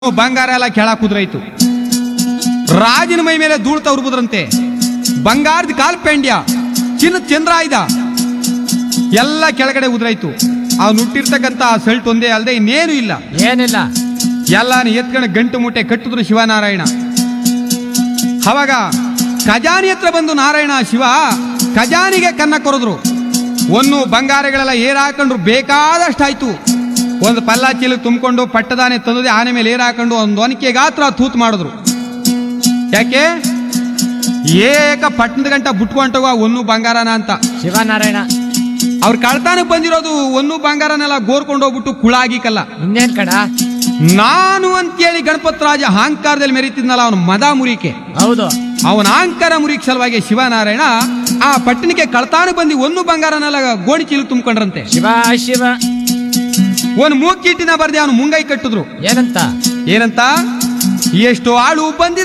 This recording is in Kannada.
ಬಂಗಾರ ಎಲ್ಲ ಕೆಳ ಕುದ್ರೈತು ರಾಜನ ಮೈ ಮೇಲೆ ಧೂಳ್ತಾ ಉರ್ಬುದ್ರಂತೆ ಬಂಗಾರದ ಕಾಲ್ ಪೆಂಡ್ಯ ಚಿನ್ನದ ಚಂದ್ರ ಆಯ್ದ ಎಲ್ಲ ಕೆಳಗಡೆ ಉದ್ರಾಯ್ತು ಅವ್ನು ಹುಟ್ಟಿರ್ತಕ್ಕಂತ ಆ ಸಲ್ಟ್ ಒಂದೇ ಅಲ್ಲದೆ ಇನ್ನೇನು ಇಲ್ಲ ಏನಿಲ್ಲ ಎಲ್ಲಾನು ಎತ್ಕೊಂಡು ಗಂಟು ಮುಟ್ಟೆ ಕಟ್ಟಿದ್ರು ಶಿವನಾರಾಯಣ ಅವಾಗ ಖಜಾನಿ ಹತ್ರ ಬಂದು ನಾರಾಯಣ ಶಿವ ಖಜಾನಿಗೆ ಕನ್ನ ಕೊರೆದ್ರು ಒಂದು ಬಂಗಾರಗಳೆಲ್ಲ ಏರ್ ಹಾಕೊಂಡ್ರು ಬೇಕಾದಷ್ಟಾಯ್ತು ಒಂದು ಪಲ್ಲ ಚೀಲ ತುಂಬಿಕೊಂಡು ಪಟ್ಟದಾನೆ ತಂದದೆ ಆನೆ ಮೇಲೆ ಏರ್ ಹಾಕೊಂಡು ಒಂದು ಒನಕೆ ಗಾತ್ರ ತೂತ್ ಮಾಡಿದ್ರು ಯಾಕೆ ಏಕ ಪಟ್ಟಣದ ಗಂಟ ಬಿಟ್ಕೊಂಡವ ಒಂದು ಬಂಗಾರನ ಅಂತ ಶಿವನಾರಾಯಣ ಅವ್ರ ಕಳ್ತಾನಕ್ಕೆ ಬಂದಿರೋದು ಒಂದು ಬಂಗಾರನೆಲ್ಲ ಗೋರ್ಕೊಂಡು ಹೋಗ್ಬಿಟ್ಟು ಕುಳಾಗಿಕಲ್ಲ ಇನ್ನೇನ್ ಕಡ ನಾನು ಅಂತೇಳಿ ಗಣಪತ್ ರಾಜ ಅಹಂಕಾರದಲ್ಲಿ ಮೆರೀತಿದ್ನಲ್ಲ ಅವನ ಮದ ಮುರಿಕೆ ಹೌದು ಅವನ ಅಹಂಕಾರ ಮುರಿಕೆ ಸಲುವಾಗಿ ಶಿವನಾರಾಯಣ ಆ ಪಟ್ಟಣಕ್ಕೆ ಕಳ್ತಾನ ಬಂದು ಒಂದು ಬಂಗಾರನೆಲ್ಲ ಗೋಣಿ ಚೀಲ ತುಂಬಿಕೊಂಡ್ರಂತೆ ಶಿವ ಶಿವ ಒಂದು ಮೂಕ್ಕೀಟಿನ ಬರ್ದೆ ಅವನು ಮುಂಗೈ ಕಟ್ಟಿದ್ರು ಏನಂತ ಏನಂತ ಎಷ್ಟು ಆಳು ಬಂದಿ